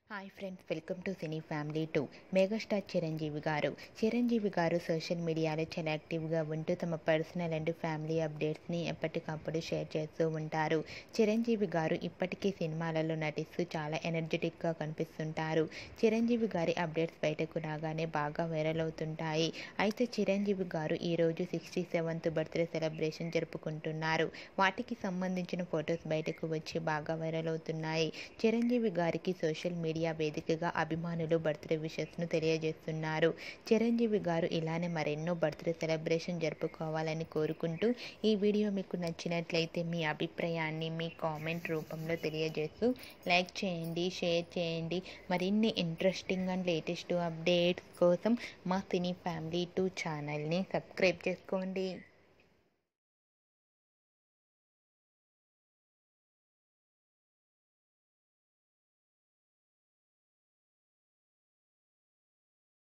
hi friends welcome to cine family two megastar Chiranjeevi garu Chiranjeevi గారు social మీడియాలో చాలా యాక్టివ్గా ఉంటూ తమ పర్సనల్ అండ్ ఫ్యామిలీ అప్డేట్స్ని ఎప్పటికప్పుడు షేర్ చేస్తూ ఉంటారు చిరంజీవి గారు ఇప్పటికీ సినిమాలలో నటిస్తూ చాలా ఎనర్జెటిక్గా కనిపిస్తుంటారు చిరంజీవి గారి అప్డేట్స్ బయటకు రాగానే బాగా వైరల్ అవుతుంటాయి అయితే చిరంజీవి గారు ఈరోజు సిక్స్టీ సెవెంత్ బర్త్డే సెలబ్రేషన్ జరుపుకుంటున్నారు వాటికి సంబంధించిన ఫొటోస్ బయటకు వచ్చి బాగా వైరల్ అవుతున్నాయి చిరంజీవి గారికి సోషల్ మీడియా వేదికగా అభిమానులు బర్త్డే విషెస్ను తెలియజేస్తున్నారు చిరంజీవి గారు ఇలానే మరెన్నో బర్త్డే సెలబ్రేషన్ జరుపుకోవాలని కోరుకుంటూ ఈ వీడియో మీకు నచ్చినట్లయితే మీ అభిప్రాయాన్ని మీ కామెంట్ రూపంలో తెలియజేస్తూ లైక్ చేయండి షేర్ చేయండి మరిన్ని ఇంట్రెస్టింగ్ అండ్ లేటెస్ట్ అప్డేట్స్ కోసం మా సినీ ఫ్యామిలీ టూ ఛానల్ని సబ్స్క్రైబ్ చేసుకోండి